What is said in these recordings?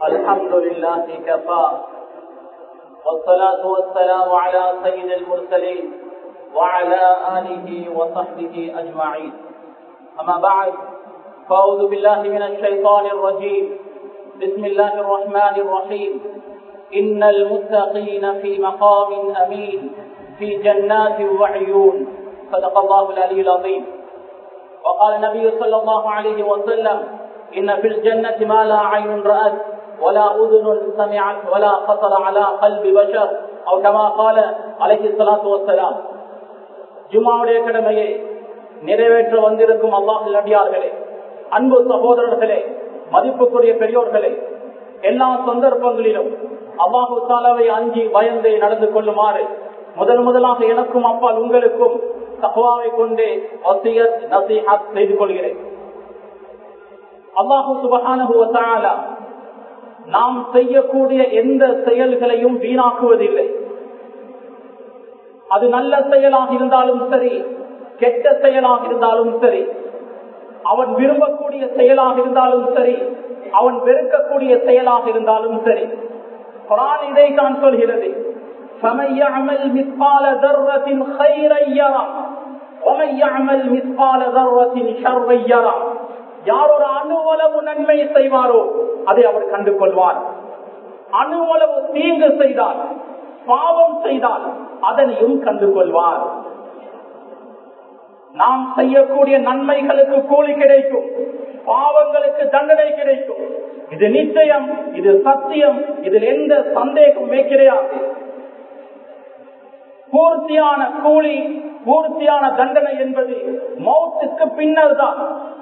الحمد لله كفى والصلاة والسلام على سيد المرسلين وعلى آله وصحبه أجمعين أما بعد فأعوذ بالله من الشيطان الرجيم بسم الله الرحمن الرحيم إن المتقين في مقام أمين في جنات وعيون صدق الله العلي العظيم وقال النبي صلى الله عليه وسلم إن في الجنة ما لا عين رأت ولا أذن سمعت ولا خطر على قلب بشر أو كما قال عليه الصلاة والسلام ஜுமாவுடைய கடமையை நிறைவேற்ற வந்திருக்கும் அல்லாஹ் நடிகார்களே அன்பு சகோதரர்களே மதிப்புக்குரிய பெரியோர்களே எல்லா சந்தர்ப்பங்களிலும் அல்லாஹு தாலாவை அஞ்சி பயந்து நடந்து கொள்ளுமாறு முதல் முதலாக எனக்கும் அப்பால் உங்களுக்கும் தகவாவை கொண்டு வசியத் நசீஹத் செய்து கொள்கிறேன் அல்லாஹு சுபகான நாம் செய்யக்கூடிய எந்த செயல்களையும் வீணாக்குவதில்லை அது நல்ல செயலாக இருந்தாலும் சரி கெட்ட செயலாக இருந்தாலும் சரி அவன் விரும்பக்கூடிய செயலாக இருந்தாலும் சரி அவன் வெறுக்கக்கூடிய செயலாக இருந்தாலும் சரி குரான் இதை தான் சொல்கிறது فمن يعمل مثقال ذرة خيرا يرى ومن يعمل مثقال ذرة شرا يرى யார் ஒரு அணுவளவு நன்மை செய்வாரோ அதை அவர் கண்டு கொள்வார் அணுவளவு தீங்கு செய்தால் பாவம் செய்தால் அதனையும் கண்டு கொள்வார் நாம் செய்யக்கூடிய நன்மைகளுக்கு கூலி கிடைக்கும் பாவங்களுக்கு தண்டனை கிடைக்கும் இது நிச்சயம் இது சத்தியம் இதில் எந்த சந்தேகமே கிடையாது பூர்த்தியான கூலி பூர்த்தியான தண்டனை என்பது மௌத்துக்கு பின்னர் தான்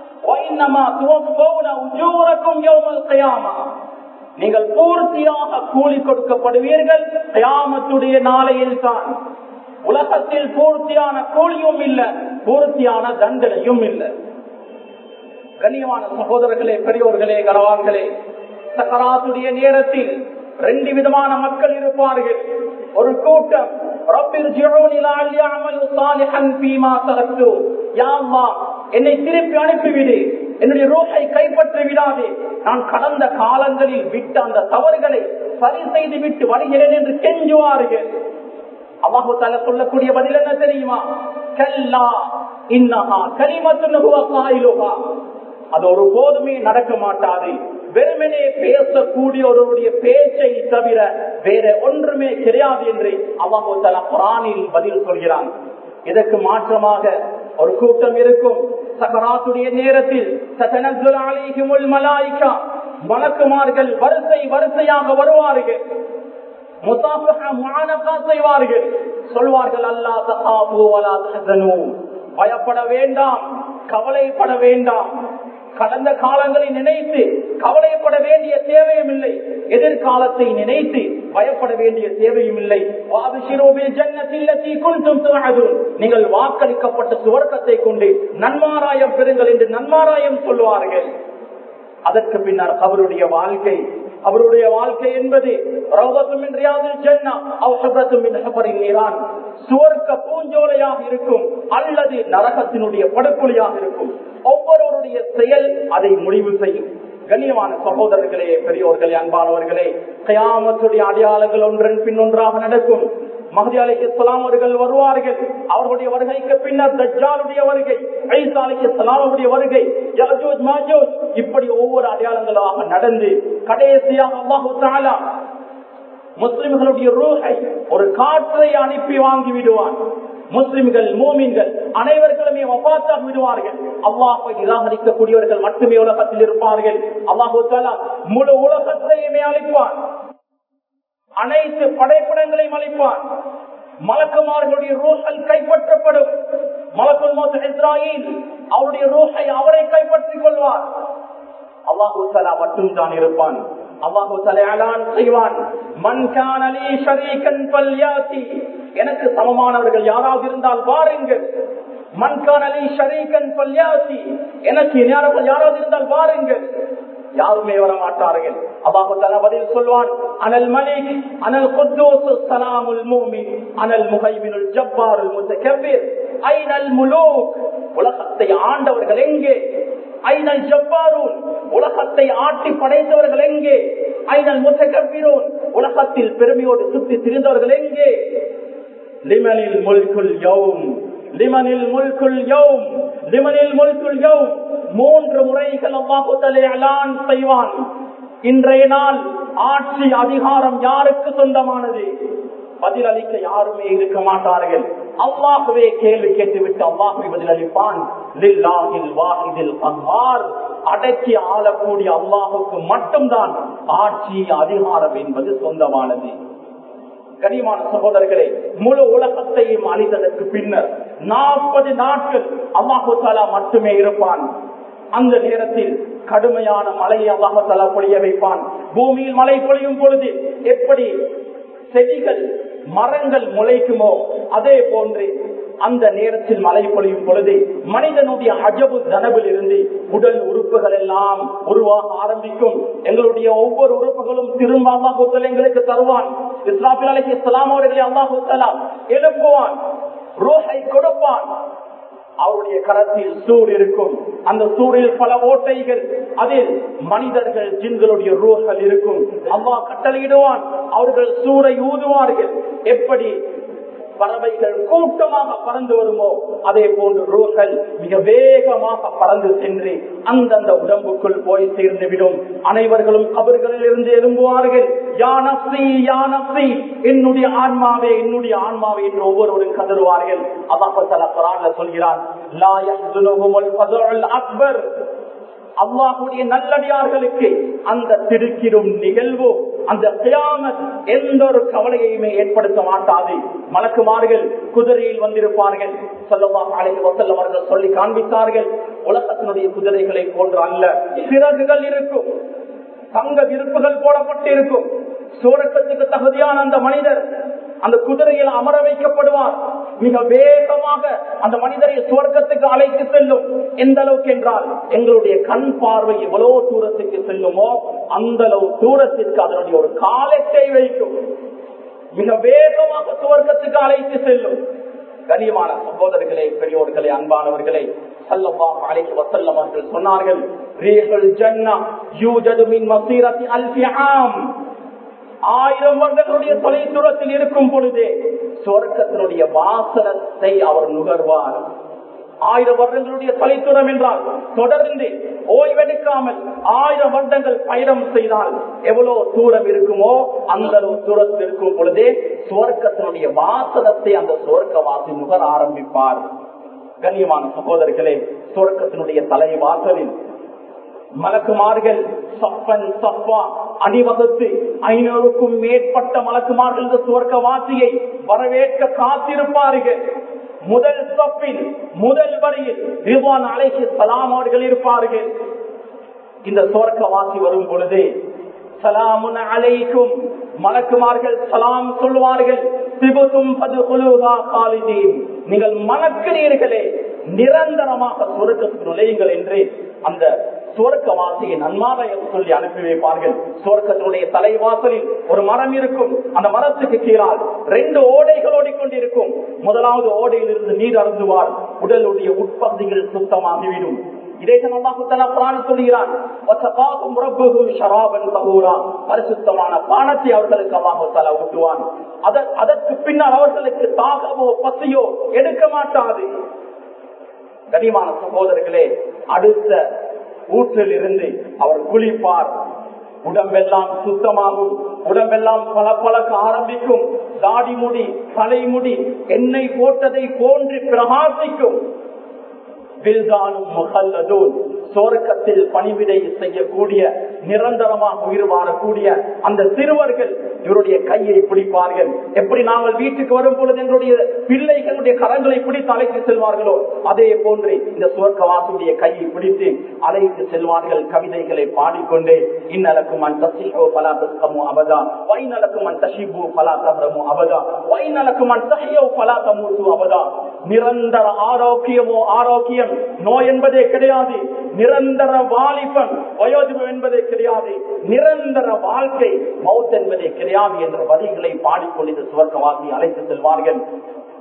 நீங்கள் பூர்த்தியாக கூலி கொடுக்கப்படுவீர்கள் கயாமத்துடைய நாளையில் தான் உலகத்தில் பூர்த்தியான கூலியும் இல்லை பூர்த்தியான தண்டனையும் இல்லை கண்ணியமான சகோதரர்களே பெரியோர்களே கரவான்களே சக்கராத்துடைய நேரத்தில் ரெண்டு விதமான மக்கள் இருப்பார்கள் ஒரு கூட்டம் என்னை திருப்பி அனுப்பிவிடு என்னுடைய ரூஹை கைப்பற்றி விடாதே நான் கடந்த காலங்களில் விட்ட அந்த தவறுகளை சரி செய்து விட்டு வருகிறேன் என்று கெஞ்சுவார்கள் அல்லாஹு தல சொல்லக்கூடிய பதில் என்ன தெரியுமா கல்லா இன்னஹா கரிமத்துனுகா அது ஒரு போதுமே நடக்க மாட்டாது வெறுமனே பேசக்கூடிய ஒருவருடைய பேச்சை தவிர வேற ஒன்றுமே கிடையாது என்று அல்லாஹு தலா குரானில் பதில் சொல்கிறான் இதற்கு மாற்றமாக ஒரு கூட்டம் இருக்கும் சகராத்துடைய நேரத்தில் மலக்குமார்கள் வரிசை வரிசையாக வருவார்கள் செய்வார்கள் சொல்வார்கள் அல்லா தகாபு பயப்பட வேண்டாம் கவலைப்பட வேண்டாம் கடந்த காலங்களை நினைத்து கவலைப்பட வேண்டிய தேவையும் இல்லை எதிர்காலத்தை நினைத்து பயப்பட வேண்டிய தேவையும் இல்லை நீங்கள் வாக்களிக்கப்பட்ட சுவர்க்கத்தை கொண்டு நன்மாராயம் பெறுங்கள் என்று நன்மாராயம் சொல்லுவார்கள் அதற்கு பின்னர் அவருடைய வாழ்க்கை அவருடைய வாழ்க்கை என்பது சுவர்க்க பூஞ்சோலையாக இருக்கும் அல்லது நரகத்தினுடைய படுகொலியாக இருக்கும் ஒவ்வொருவருடைய செயல் அதை முடிவு செய்யும் கண்ணியமான சகோதரர்களே பெரியோர்களே அன்பானவர்களே கயாமத்துடைய அடையாளங்கள் ஒன்றன் பின் ஒன்றாக நடக்கும் மஹதி அலி இஸ்லாம் அவர்கள் வருவார்கள் அவர்களுடைய வருகைக்கு பின்னர் தஜ்ஜாலுடைய வருகை ஐசா அலி இஸ்லாமுடைய வருகை யாஜூஜ் மாஜூஜ் இப்படி ஒவ்வொரு அடையாளங்களாக நடந்து கடைசியாக அல்லாஹு தாலா முஸ்லிம்களுடைய ரூஹை ஒரு காற்றை அனுப்பி வாங்கி விடுவான் முஸ்லிம்கள் மூமின்கள் அனைவர்களுமே வபாத்தாக விடுவார்கள் அல்லாஹை நிராகரிக்கக்கூடியவர்கள் மட்டுமே உலகத்தில் இருப்பார்கள் அல்லாஹு தாலா முழு உலகத்தையுமே அளிப்பான் அனைத்து படைப்படங்களையும் அளிப்பான் மலக்குமார்களுடைய ரூஹல் கைப்பற்றப்படும் மலக்குல் மோச இஸ்ராயில் அவருடைய ரூஹை அவரை கைப்பற்றிக் கொள்வார் அல்லாஹு தலா மட்டும் தான் இருப்பான் அல்லாஹு தலையாளான் செய்வான் மன்கான் அலி ஷரீகன் பல்யாசி எனக்கு சமமானவர்கள் யாராவது இருந்தால் வாருங்கள் மன்கான் அலி ஷரீகன் பல்யாசி எனக்கு இணையானவர்கள் யாராவது இருந்தால் வாருங்கள் யாருமே வர மாட்டார்கள் அல்லாஹு தலா பதில் சொல்வான் அனல் மலிக் அனல் குத்தூஸ் சலாமுல் மூமின் அனல் முஹைமினுல் ஜப்பாருல் முத்தகபிர் ஐனல் முலூக் உலகத்தை ஆண்டவர்கள் எங்கே ஐநல் ஜப்பாரூன் உலகத்தை ஆட்டி படைத்தவர்கள் எங்கே ஐநல் முத்தகப்பிரோன் உலகத்தில் பெருமையோடு சுத்தி திரிந்தவர்கள் எங்கே லிமனில் முல்குல் யௌம் லிமனில் முல்குல் யௌம் லிமனில் முல்குல் யௌம் மூன்று முறைகள் அல்லாஹு தலை அலான் செய்வான் இன்றைய நாள் ஆட்சி அதிகாரம் யாருக்கு சொந்தமானது பதிலளிக்க யாருமே இருக்க மாட்டார்கள் அல்லாஹுவே கேள்வி கேட்டுவிட்டு அல்லாஹுவை பதிலளிப்பான் லில்லாஹில் வாஹிதில் அல்லார் அடக்கி ஆளக்கூடிய அல்லாஹுக்கு மட்டும்தான் ஆட்சி அதிகாரம் என்பது சொந்தமானது கனிமான சகோதரர்களே முழு உலகத்தையும் அழித்ததற்கு பின்னர் நாற்பது நாட்கள் அல்லாஹு தாலா மட்டுமே இருப்பான் அந்த நேரத்தில் கடுமையான மழையை அல்லாஹாலா பொழிய வைப்பான் பூமியில் மழை பொழியும் பொழுது எப்படி செடிகள் மரங்கள் முளைக்குமோ அதே போன்று அந்த நேரத்தில் மழை பொழியும் பொழுது மனிதனுடைய அஜபு தனவில் இருந்து உடல் உறுப்புகள் எல்லாம் உருவாக ஆரம்பிக்கும் எங்களுடைய ஒவ்வொரு உறுப்புகளும் திரும்ப அல்லாஹூத்தல் எங்களுக்கு தருவான் இஸ்லாபில் அலஹி இஸ்லாம் அவர்களை அல்லாஹூத்தலா எழுப்புவான் ரோஹை கொடுப்பான் அவருடைய கரத்தில் சூர் இருக்கும் அந்த சூரில் பல ஓட்டைகள் அதில் மனிதர்கள் ஜின்களுடைய ரூஹல் இருக்கும் அம்மா கட்டளையிடுவான் அவர்கள் சூரை ஊதுவார்கள் எப்படி பறவைகள் கூட்டமாக பறந்து வருமோ அதே போன்று ரூஹல் மிக வேகமாக பறந்து சென்று அந்தந்த உடம்புக்குள் போய் சேர்ந்து விடும் அனைவர்களும் கபர்களில் இருந்து எழும்புவார்கள் யானசி யானசி என்னுடைய ஆன்மாவே என்னுடைய ஆன்மாவே என்று ஒவ்வொருவரும் கதறுவார்கள் அல்லாஹ் சொல்கிறான் லா யஹ்துனுஹுமுல் ஃபதுல் அக்பர் அல்லாஹுடைய நல்லடியார்களுக்கு அந்த திருக்கிடும் நிகழ்வு அந்த கியாமத் எந்த ஒரு கவலையுமே ஏற்படுத்த மாட்டாது மலக்குமார்கள் குதிரையில் வந்திருப்பார்கள் சொல்லலாம் அழைத்து வசல்லம் அவர்கள் சொல்லி காண்பித்தார்கள் உலகத்தினுடைய குதிரைகளை போன்று அல்ல சிறகுகள் இருக்கும் தங்க விருப்புகள் போடப்பட்டிருக்கும் சூரக்கத்துக்கு தகுதியான அந்த மனிதர் அந்த குதிரையில் அமர வைக்கப்படுவார் மிக வேகமாக அந்த மனிதரை சுவர்க்கத்துக்கு அழைத்து செல்லும் எந்த அளவுக்கு என்றால் எங்களுடைய கண் பார்வை எவ்வளவு தூரத்துக்கு செல்லுமோ அந்த அளவு தூரத்திற்கு அதனுடைய ஒரு காலத்தை வைக்கும் மிக வேகமாக சுவர்க்கத்துக்கு அழைத்து செல்லும் கனியமான சகோதரர்களே பெரியோர்களே அன்பானவர்களே சல்லல்லாஹு அலைஹி வஸல்லம் அவர்கள் சொன்னார்கள் ரீஹுல் ஜன்னா யூஜது மின் மஸீரத்தி அல்ஃபி ஆம் ஆயிரம் வருடங்களுடைய தொலை தூரத்தில் இருக்கும் பொழுதே சொர்க்கத்தினுடைய வாசனத்தை அவர் நுகர்வார் ஆயிரம் வருடங்களுடைய தொலைத்தூரம் என்றால் தொடர்ந்து ஓய்வெடுக்காமல் ஆயிரம் வருடங்கள் பயணம் செய்தால் எவ்வளவு தூரம் இருக்குமோ அந்த அளவு தூரத்தில் இருக்கும் பொழுதே சுவர்க்கத்தினுடைய வாசனத்தை அந்த சுவர்க்கவாசி நுகர ஆரம்பிப்பார் கண்ணியமான சகோதரர்களே சுவர்க்கத்தினுடைய தலைவாசலில் மலக்குமார்கள் சப்பன் சப்பா அணிவகுத்து ஐநூறுக்கும் மேற்பட்ட மலக்குமார்கள் இந்த சுவர்க்க வாசியை வரவேற்க காத்திருப்பார்கள் முதல் சப்பில் முதல் வரியில் ரிவான் அலைக்கு சலாம் அவர்கள் இருப்பார்கள் இந்த சுவர்க்க வாசி வரும் பொழுது சலாமுன் அலைக்கும் மலக்குமார்கள் சலாம் சொல்வார்கள் சிபுத்தும் நீங்கள் மணக்கிறீர்களே நிரந்தரமாக சுரக்கத்தில் நுழையுங்கள் என்று அந்த சுவர்க்க வாசியை நன்மாராய சொல்லி அனுப்பி வைப்பார்கள் சுவர்க்கத்தினுடைய தலைவாசலில் ஒரு மரம் இருக்கும் அந்த மரத்துக்கு கீழால் ரெண்டு ஓடைகள் ஓடிக்கொண்டிருக்கும் முதலாவது ஓடையில் இருந்து நீர் அருந்துவார் உடலுடைய உட்பகுதிகள் சுத்தமாகிவிடும் பரிசுத்தமான பானத்தை அவர்களுக்கு அல்லாஹால ஊட்டுவான் அதற்கு பின்னால் அவர்களுக்கு தாகவோ பசியோ எடுக்க மாட்டாது கனிமான சகோதரர்களே அடுத்த ஊற்றில் இருந்து அவர் குளிப்பார் உடம்பெல்லாம் சுத்தமாகும் உடம்பெல்லாம் பல பழக்க ஆரம்பிக்கும் தாடி முடி தலைமுடி எண்ணெய் போட்டதை போன்று பிரகாசிக்கும் சோரக்கத்தில் பணிவிடை செய்யக்கூடிய நிரந்தரமாக உயிர் வாழக்கூடிய அந்த சிறுவர்கள் இவருடைய கையை பிடிப்பார்கள் எப்படி நாங்கள் வீட்டுக்கு வரும் பொழுது எங்களுடைய பிள்ளைகளுடைய கரங்களை பிடித்து அழைத்து செல்வார்களோ அதே போன்று இந்த சுவர்க்கவாசுடைய கையை பிடித்து அழைத்து செல்வார்கள் கவிதைகளை பாடிக்கொண்டே இன்னலக்கும் அன் தசிஹோ பலா தஸ்கமோ அபதா வைநலக்கும் அன் தஷிபு பலா தஹரமோ அபதா வைநலக்கும் அன் தஹியோ பலா தமூசு அபதா நிரந்தர ஆரோக்கியமோ ஆரோக்கியம் நோய் என்பதே கிடையாது நிரந்தர வாலிபன் வயோதிபம் என்பதே கிடையாது நிரந்தர வாழ்க்கை மவுத் என்பதே கிடையாது என்ற வரிகளை பாடிக்கொண்டு இந்த சுவர்க்கவாசி அழைத்து செல்வார்கள்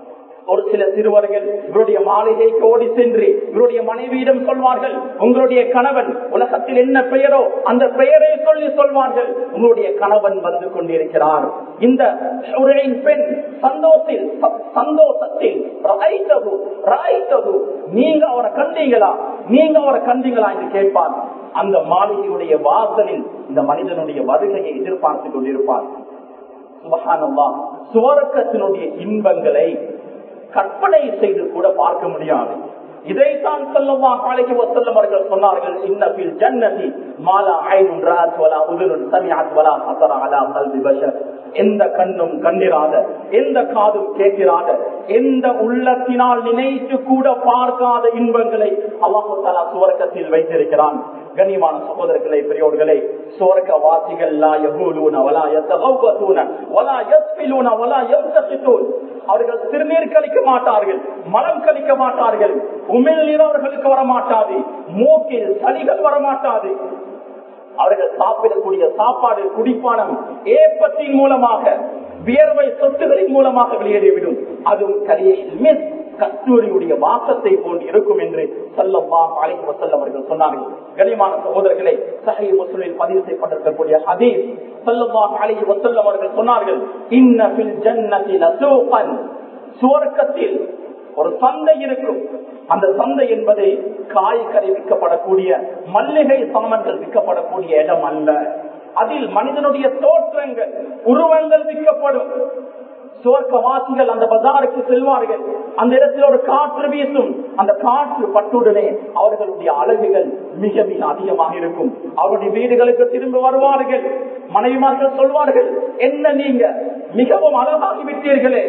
ஒரு சில சிறுவர்கள் இவருடைய மாளிகைக்கு ஓடி சென்று இவருடைய மனைவியிடம் சொல்வார்கள் உங்களுடைய கணவன் உலகத்தில் என்ன பெயரோ அந்த பெயரை சொல்லி சொல்வார்கள் உங்களுடைய கணவன் வந்து கொண்டிருக்கிறார் இந்த சூரியனின் பெண் சந்தோஷத்தில் சந்தோஷத்தில் ராய்த்தகு ராய்த்தகு நீங்க அவரை கண்டீங்களா நீங்க அவரை கண்டீங்களா என்று கேட்பார் அந்த மாளிகையுடைய வாசலில் இந்த மனிதனுடைய வருகையை எதிர்பார்த்து கொண்டிருப்பார் சுபகானம்மா சுவரக்கத்தினுடைய இன்பங்களை கற்பனை செய்து கூட பார்க்க முடியாது இதைத்தான் சொல்லமா காலைக்கு வசல்லம் அவர்கள் சொன்னார்கள் இன்னபில் ஜன்னதி மாலா ஐனுன் ராத் வலா உதுனுன் சமியாத் வலா ஹசர அலா கல்வி பஷர் எந்த கண்ணும் கண்டிராத எந்த காதும் கேட்கிறாத எந்த உள்ளத்தினால் நினைத்து கூட பார்க்காத இன்பங்களை அல்லாஹு தாலா சுவர்க்கத்தில் வைத்திருக்கிறான் கண்ணியமான சகோதரர்களே பெரியோர்களே சுவர்க்க வாசிகள் லா யஹூலூன வலா யத்தகவ்வதூன வலா யஸ்பிலூன வலா யம்தசித்தூன் அவர்கள் சிறுநீர் கழிக்க மாட்டார்கள் மலம் கழிக்க மாட்டார்கள் உமிழ் நீர் அவர்களுக்கு வரமாட்டாது மூக்கில் சளிகள் வரமாட்டாது அவர்கள் சாப்பிடக்கூடிய சாப்பாடு குடிப்பானம் ஏப்பத்தின் மூலமாக வியர்வை சொத்துகளின் மூலமாக வெளியேறிவிடும் அதுவும் கரியில் மிஸ் கஸ்தூரியுடைய வாசத்தை போன்று இருக்கும் என்று சொல்லப்பா அழைக்கு வசல்லம் அவர்கள் சொன்னார்கள் கனிமான சகோதரர்களை சஹி முஸ்லிமில் பதிவு செய்யப்பட்டிருக்கக்கூடிய ஹதீஸ் சொல்லப்பா அழைக்கு வசல்லம் அவர்கள் சொன்னார்கள் இன்னபில் ஜன்னத்தில் அசூகன் சுவர்க்கத்தில் ஒரு சந்தை இருக்கும் அந்த சந்தை என்பது காய்கறி விற்கப்படக்கூடிய மல்லிகை சாமன்கள் விற்கப்படக்கூடிய இடம் அல்ல அதில் மனிதனுடைய தோற்றங்கள் உருவங்கள் விற்கப்படும் சுவர்க்கவாசிகள் அந்த பஜாருக்கு செல்வார்கள் அந்த இடத்தில் ஒரு காற்று வீசும் அந்த காற்று பட்டுடனே அவர்களுடைய அழகுகள் மிக மிக அதிகமாக இருக்கும் அவருடைய வீடுகளுக்கு திரும்ப வருவார்கள் மனைவிமார்கள் சொல்வார்கள் என்ன நீங்க மிகவும் அழகாகி விட்டீர்களே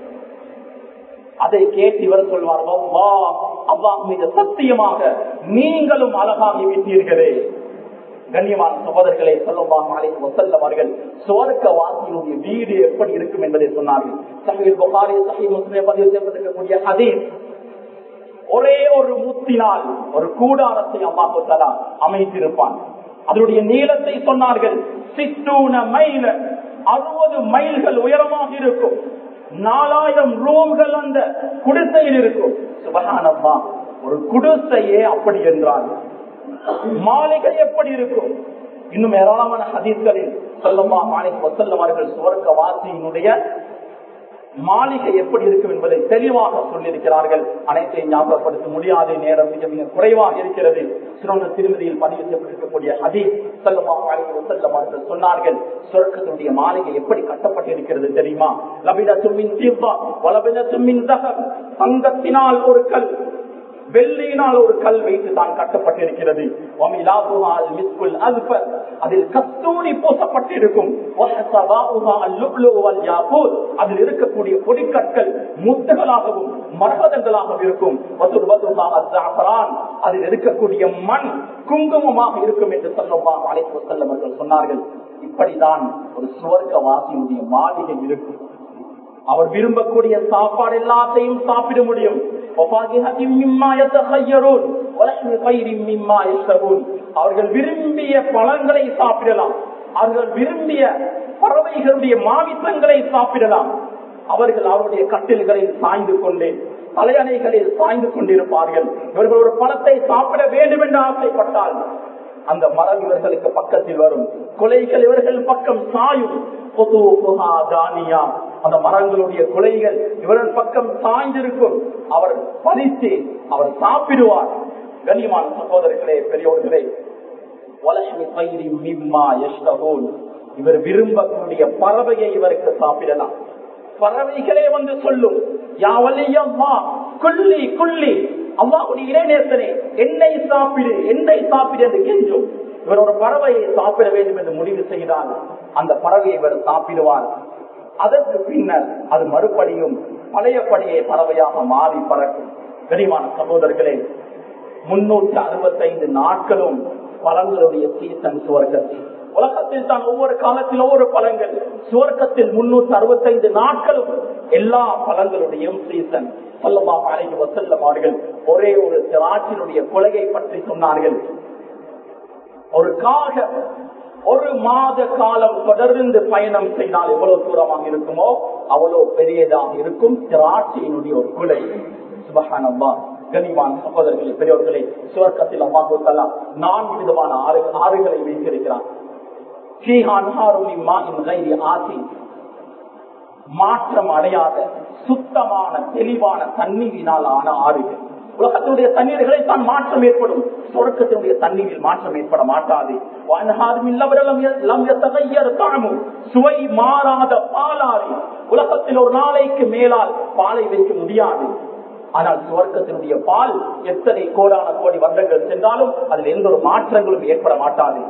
அதை கேட்டு இவர் சொல்வார் அல்லாஹ் மீது சத்தியமாக நீங்களும் அழகாகி விட்டீர்களே கண்ணியமான சகோதரர்களை சொல்லமாக அழைத்து வசல்லவர்கள் சுவர்க்க வாசியினுடைய வீடு எப்படி இருக்கும் என்பதை சொன்னார்கள் சஹீல் புகாரி சஹி முஸ்லிம் பதிவு செய்யப்பட்டிருக்கக்கூடிய ஹதீஸ் ஒரே ஒரு முத்தினால் ஒரு கூடாரத்தை அம்மாவு தலா அமைத்திருப்பான் அதனுடைய நீளத்தை சொன்னார்கள் சித்தூன மைல அறுபது மைல்கள் உயரமாக இருக்கும் நாலாயிரம் ரூம்கள் அந்த குடிசையில் இருக்கும் சுபகானம்மா ஒரு குடிசையே அப்படி என்றால் மாளிகை எப்படி இருக்கும் இன்னும் ஏராளமான ஹதீஸ்களில் சொல்லமா மாலிக் வசல்லமார்கள் சுவர்க்க வாசியினுடைய மாளிகை எப்படி இருக்கும் என்பதை தெளிவாக சொல்லியிருக்கிறார்கள் அனைத்தையும் ஞாபகப்படுத்த முடியாத நேரம் மிக மிக குறைவாக இருக்கிறது சிறந்த திருமதியில் பதிவு செய்யப்பட்டிருக்கக்கூடிய ஹதீஸ் செல்லமா மாளிகை வசல்லமார்கள் சொன்னார்கள் சொர்க்கத்தினுடைய மாளிகை எப்படி கட்டப்பட்டிருக்கிறது தெரியுமா லபிட தும்மின் தீர்வா வலபிட தும்மின் தகர் தங்கத்தினால் ஒரு கல் வெள்ளியினால் ஒரு கல் வைத்து தான் கட்டப்பட்டிருக்கிறது அதில் கஸ்தூரி பூசப்பட்டிருக்கும் அதில் இருக்கக்கூடிய பொடிக்கற்கள் முத்துகளாகவும் மரகதங்களாகவும் இருக்கும் அதில் இருக்கக்கூடிய மண் குங்குமமாக இருக்கும் என்று சொல்லமாக அழைப்பு செல்லவர்கள் சொன்னார்கள் இப்படிதான் ஒரு சுவர்க்க வாசியுடைய மாளிகை இருக்கும் அவர் விரும்பக்கூடிய சாப்பாடு எல்லாத்தையும் சாப்பிட முடியும் அவர்கள் விரும்பிய பழங்களை சாப்பிடலாம் அவர்கள் விரும்பிய பறவைகளுடைய மாமிசங்களை சாப்பிடலாம் அவர்கள் அவருடைய கட்டில்களில் சாய்ந்து கொண்டு தலையணைகளில் சாய்ந்து கொண்டிருப்பார்கள் இவர்கள் ஒரு பழத்தை சாப்பிட வேண்டும் என்று ஆசைப்பட்டால் அந்த மரம் இவர்களுக்கு பக்கத்தில் வரும் கொலைகள் இவர்கள் பக்கம் சாயும் அந்த மரங்களுடைய குலைகள் இவர்கள் பக்கம் சாய்ந்திருக்கும் அவர் பறித்து அவர் சாப்பிடுவார் கண்ணியமான சகோதரர்களே பெரியோர்களே இவர் விரும்பக்கூடிய பறவையை இவருக்கு சாப்பிடலாம் பறவைகளே வந்து சொல்லும் யாவலியம்மா குள்ளி குள்ளி அம்மாவுடைய இளைநேசனே என்னை சாப்பிடு என்னை சாப்பிடு என்று கெஞ்சும் இவர் ஒரு பறவையை சாப்பிட வேண்டும் என்று முடிவு செய்தால் அந்த பறவையை இவர் சாப்பிடுவார் அதற்கு பின்னர் அது மறுபடியும் பழையபடியே பறவையாக மாறி பறக்கும் கனிமான சகோதரர்களே முன்னூற்றி அறுபத்தைந்து நாட்களும் பழங்களுடைய சீசன் சுவர்க்கத்தில் உலகத்தில் தான் ஒவ்வொரு காலத்தில் ஒவ்வொரு பழங்கள் சுவர்க்கத்தில் முன்னூத்தி அறுபத்தைந்து நாட்களும் எல்லா பழங்களுடையும் சீசன் சொல்லமாக அழைத்து வசல்லமார்கள் ஒரே ஒரு திராட்சியினுடைய கொலையை பற்றி சொன்னார்கள் ஒரு காக ஒரு மாத காலம் தொடர்ந்து பயணம் செய்தால் எவ்வளவு தூரமாக இருக்குமோ அவ்வளவு பெரியதாக இருக்கும் திராட்சையினுடைய ஒரு குலை சுபகானம்மா கனிவான் சகோதரர்களே பெரியவர்களே சுவர்க்கத்தில் அம்மா நான்கு விதமான ஆறு ஆறுகளை வைத்திருக்கிறான் மாற்றம் அடையாத சுத்தமான தெளிவான தண்ணீரினால் ஆன ஆறுகள் உலகத்தினுடைய தண்ணீர்களை தான் மாற்றம் ஏற்படும் சொர்க்கத்தினுடைய தண்ணீரில் மாற்றம் ஏற்பட மாட்டாது சுவை மாறாத பாலாறு உலகத்தில் ஒரு நாளைக்கு மேலால் பாலை வைக்க முடியாது ஆனால் சுவர்க்கத்தினுடைய பால் எத்தனை கோடான கோடி வருடங்கள் சென்றாலும் அதில் எந்த ஒரு மாற்றங்களும் ஏற்பட மாட்டாது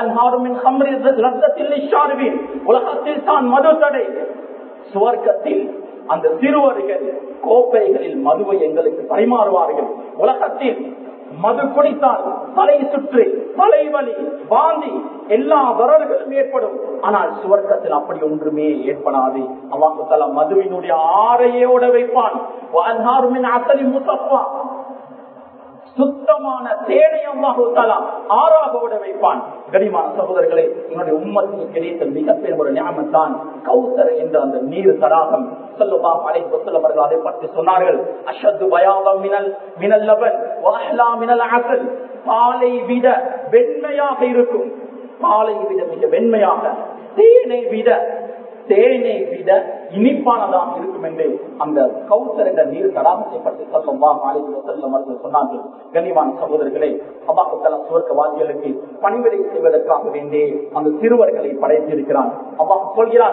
உலகத்தில் தான் மது தடை சுவர்க்கத்தில் அந்த சிறுவர்கள் கோப்பைகளில் மதுவை எங்களுக்கு பரிமாறுவார்கள் உலகத்தில் மது குடித்தால் தலை சுற்று தலைவலி வாந்தி எல்லா வரர்களும் ஏற்படும் ஆனால் சுவர்க்கத்தில் அப்படி ஒன்றுமே ஏற்படாது அவாக்கு தலா மதுவினுடைய ஆரையோட வைப்பான் அசலி முசப்பா சுத்தமான தேனை அல்லாஹாலா ஆறாகோட வைப்பான் கனிமான சகோதரர்களே என்னுடைய உம்மத்துக்கு கிடைத்த மிகப்பெரிய ஒரு ஞாபகத்தான் கௌசர் என்ற அந்த நீர் தடாகம் சொல்லலாம் அழைப்பு செல்லவர்கள் அதை பற்றி சொன்னார்கள் அஷத்து பயாதம் மினல் மினல் லபன் வாஹ்லா மினல் அசல் பாலை விட வெண்மையாக இருக்கும் பாலை விட மிக வெண்மையாக தேனை விட தேனை விட இனிப்பானதாக இருக்கும் என்று அந்த கௌசர் என்ற நீர் தடாகத்தை பற்றி சொல்லவா மாலிக் வசல்லம் அவர்கள் சொன்னார்கள் கனிவான் சகோதரர்களே அல்லாஹால சுவர்க்கவாதிகளுக்கு பணிவிடை செய்வதற்காக வேண்டிய அந்த சிறுவர்களை படைத்திருக்கிறான் அல்லாஹ் சொல்கிறான்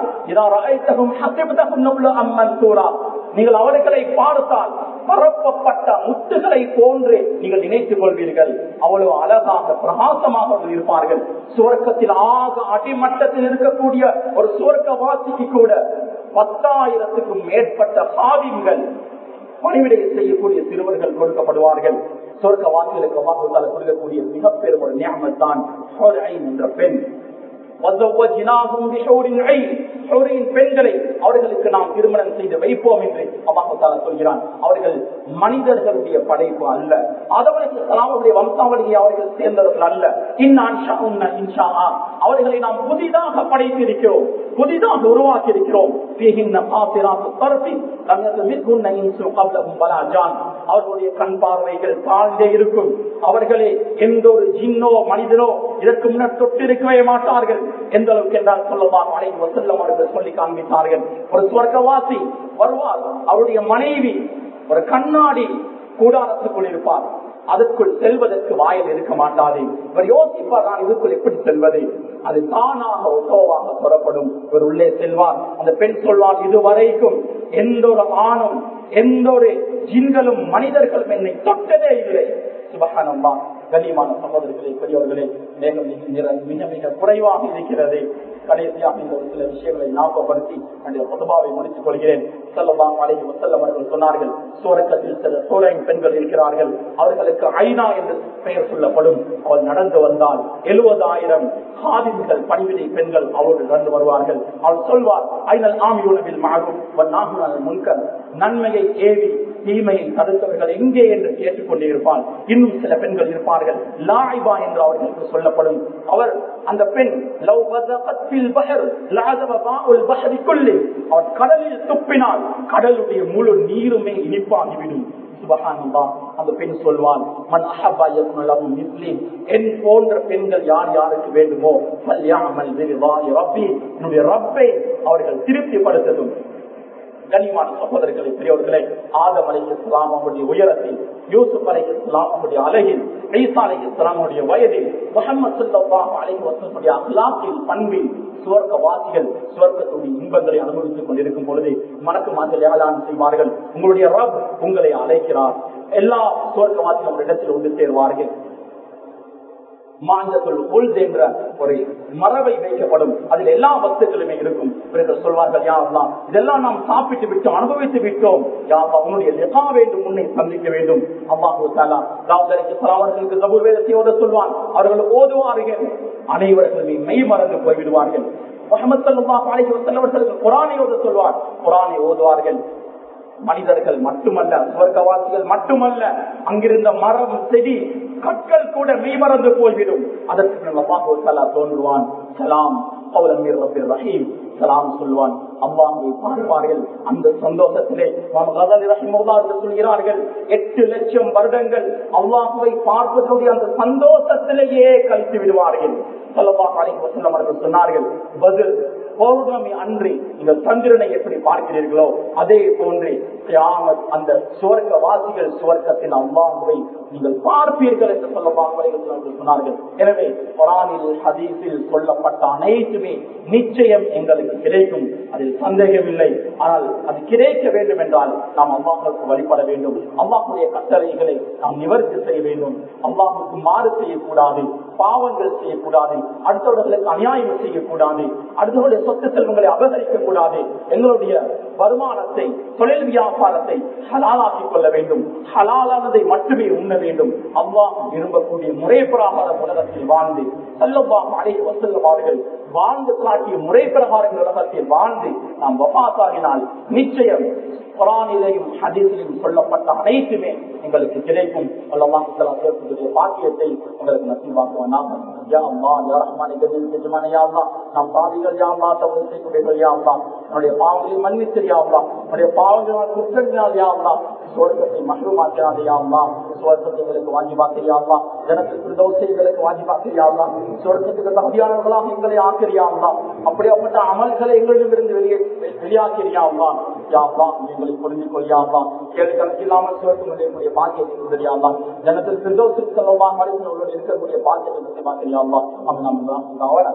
நீங்கள் அவர்களை பார்த்தால் பரப்பப்பட்ட முத்துகளை போன்று நீங்கள் நினைத்துக் கொள்வீர்கள் அவ்வளவு அழகாக பிரகாசமாக இருப்பார்கள் சுவர்க்கத்தில் ஆக அடிமட்டத்தில் இருக்கக்கூடிய ஒரு சுவர்க்க வாசிக்கு கூட பத்தாயிரத்துக்கும் மேற்பட்ட சாதிகள் பணிவிடை செய்யக்கூடிய சிறுவர்கள் கொடுக்கப்படுவார்கள் சொர்க்க வாசிகளுக்கு வாக்குத்தால கொடுக்கக்கூடிய மிகப்பெரும் ஒரு ஞாபகத்தான் என்ற பெண் பெண்களை அவர்களுக்கு நாம் திருமணம் செய்து வைப்போம் என்று அம்மாத்தால சொல்கிறான் அவர்கள் மனிதர்களுடைய படைப்பு அல்ல அதவளுக்கு சலாமுடைய வம்சாவளியை அவர்கள் சேர்ந்தவர்கள் அல்ல இன்ஷா அவர்களை நாம் புதிதாக படைத்திருக்கிறோம் புதிதாக உருவாக்கி இருக்கிறோம் அவர்களுடைய கண் பார்வைகள் தாழ்ந்தே இருக்கும் அவர்களே எந்த ஒரு ஜின்னோ மனிதனோ இதற்கு முன்னர் தொட்டு இருக்கவே மாட்டார்கள் எந்த அளவுக்கு என்றால் சொல்லலாம் அனைத்து வசல்லம் அவர்கள் சொல்லி காண்பித்தார்கள் ஒரு சுவர்க்கவாசி வருவார் அவருடைய மனைவி ஒரு கண்ணாடி கூடாரத்துக்குள் இருப்பார் அதற்குள் செல்வதற்கு வாயில் இருக்க மாட்டாது இவர் யோசிப்பார் நான் இதுக்குள் எப்படி செல்வது அது தானாக ஒட்டோவாக புறப்படும் இவர் உள்ளே செல்வார் அந்த பெண் சொல்வார் இதுவரைக்கும் எந்த ஒரு ஆணும் எந்த ஒரு ஜின்களும் மனிதர்களும் என்னை தொட்டதே இல்லை சுபகானம்மா கண்ணியமான சகோதரர்களே பெரியவர்களே மேகம் மிக மிக குறைவாக இருக்கிறது கடைசியாக இந்த ஒரு சில விஷயங்களை ஞாபகப்படுத்தி என்னுடைய பொதுவாவை முடித்துக் கொள்கிறேன் செல்லலாம் அழகி வசல்லம் அவர்கள் சொன்னார்கள் சூரக்கத்தில் சில சூழலின் பெண்கள் இருக்கிறார்கள் அவர்களுக்கு ஐநா என்று பெயர் சொல்லப்படும் அவள் நடந்து வந்தால் எழுபதாயிரம் ஹாதின்கள் பணிவிடை பெண்கள் அவரோடு நடந்து வருவார்கள் அவள் சொல்வார் ஐநல் ஆமி உணவில் மாறும் முன்கர் நன்மையை ஏவி தீமையை தடுத்தவர்கள் எங்கே என்று கேட்டுக்கொண்டே இருப்பார் இன்னும் சில பெண்கள் இருப்பார்கள் லாய்பா என்று அவர்களுக்கு சொல்லப்படும் அவர் அந்த பெண் அவர் கடலில் துப்பினால் கடலுடைய முழு நீருமே இனிப்பாகிவிடும் அந்த பெண் சொல்வான் என் போன்ற பெண்கள் யார் யாருக்கு வேண்டுமோ என்னுடைய ரப்பை அவர்கள் திருப்திப்படுத்ததும் கனிமான சகோதரர்களை பெரியவர்களை ஆதம் அலை இஸ்லாம் அவருடைய உயரத்தில் யூசுப் அலை இஸ்லாம் அவருடைய அழகில் ஈசா அலை இஸ்லாமுடைய வயதில் முகமது சல்லாஹ் அலை வசனுடைய அல்லாத்தில் பண்பில் சுவர்க்க வாசிகள் சுவர்க்கத்துடைய இன்பங்களை அனுபவித்துக் கொண்டிருக்கும் பொழுது மனக்கு மாற்றல் ஏகலான் செய்வார்கள் உங்களுடைய ரப் உங்களை அழைக்கிறார் எல்லா சுவர்க்க வாசிகள் ஒரு இடத்தில் ஒன்று சேர்வார்கள் மாஞ்சத்துள் உள்து என்ற ஒரு மரபை வைக்கப்படும் அதில் எல்லா வஸ்துக்களுமே இருக்கும் இவர்கள் சொல்வார்கள் யாரெல்லாம் இதெல்லாம் நாம் சாப்பிட்டு விட்டோம் அனுபவித்து விட்டோம் யாவா உன்னுடைய லெகா வேண்டும் உன்னை சந்திக்க வேண்டும் அல்லாஹு தாலா ராவுதருக்கு அவர்களுக்கு சபூர் வேதத்தையோடு சொல்வான் அவர்கள் ஓதுவார்கள் அனைவர்களுமே மெய் மறந்து போய்விடுவார்கள் முகமது சல்லாஹ் அலைஹி வஸல்லம் அவர்களுக்கு குரானை ஓத சொல்வார் குரானை ஓதுவார்கள் மனிதர்கள் மட்டுமல்ல சுவர்க்கவாசிகள் மட்டுமல்ல அங்கிருந்த மரம் செடி கற்கள் கூட மெய்மறந்து போய்விடும் அதற்கு அல்லாஹு தோன்றுவான் சலாம் ரஹீம் சலாம் சொல்வான் அல்லாஹை பார்ப்பார்கள் அந்த சந்தோஷத்திலே சொல்கிறார்கள் எட்டு லட்சம் வருடங்கள் அல்லாஹுவை பார்ப்பதனுடைய அந்த சந்தோஷத்திலேயே கழித்து விடுவார்கள் அவர்கள் சொன்னார்கள் பதில் பௌர்ணமி அன்றி நீங்கள் சந்திரனை எப்படி பார்க்கிறீர்களோ அதே போன்று அந்த சுவர்க்க வாசிகள் சுவர்க்கத்தின் அல்லாஹுவை நீங்கள் பார்ப்பீர்கள் என்று சொல்ல சொன்னார்கள் எனவே குரானில் ஹதீஸில் சொல்லப்பட்ட அனைத்துமே நிச்சயம் எங்களுக்கு கிடைக்கும் அதில் சந்தேகமில்லை ஆனால் அது கிடைக்க வேண்டும் என்றால் நாம் அம்மாவுக்கு வழிபட வேண்டும் அம்மாவுடைய கட்டளைகளை நாம் நிவர்த்தி செய்ய வேண்டும் அம்மாவுக்கு மாறு செய்யக்கூடாது பாவங்கள் செய்யக்கூடாது அடுத்தவர்களுக்கு அநியாயம் செய்யக்கூடாது அடுத்தவருடைய சொத்து செல்வங்களை அபகரிக்க கூடாது எங்களுடைய வருமானத்தை தொழில் வியாபாரத்தை ஹலாலாக்கிக் கொள்ள வேண்டும் ஹலாலானதை மட்டுமே உண்ண வேண்டும் அல்லாஹ் விரும்பக்கூடிய முறை பிரகாரம் உலகத்தில் வாழ்ந்து செல்லவாம் அலை வசல்லம் அவர்கள் வாழ்ந்து காட்டிய முறை பிரகாரம் உலகத்தில் வாழ்ந்து நாம் வபாசாகினால் நிச்சயம் குரானிலையும் ஹதீஸிலையும் சொல்லப்பட்ட அனைத்துமே எங்களுக்கு கிடைக்கும் அல்லவாஹுடைய பாக்கியத்தை உங்களுக்கு நசீவாக்குவானா யா அல்லா யா ரஹ்மான் எஜமான யா அல்லா நாம் பாவிகள் யா அல்லா தவறு செய்யக்கூடியவர்கள் யா அல்லா என்னுடைய பாவங்களை மன்னித்து யா அல்லா என்னுடைய பாவங்களால் குற்றங்களால் யா அல்லா சுவர்க்கத்தை மகிழ்மாக்கிறாதே யா அல்லா சுவர்க்கத்தை எங்களுக்கு வாங்கி பார்க்கிறியாங்களா ஜனத்துக்கு தோசைகளுக்கு வாங்கி பார்க்கிறியாங்களா சுவர்க்கத்துக்கு தகுதியானவர்களாக எங்களை ஆக்கிறியாங்களா அப்படியாப்பட்ட அமல்களை எங்களிடமிருந்து வெளியே வெளியாக்கிறியாங்களா யாவ்லா எங்களை புரிந்து கொள்ளியாங்களா கேள்வி கணக்கில்லாமல் சுவர்க்கம் அடையக்கூடிய பாக்கியத்தை தெரியாங்களா ஜனத்திற்கு தோசைக்கு செல்லலாம் இருக்கக்கூடிய பாக்கியத்தை பற்றி பார்க்கிறியாங்களா அவன் நம்ம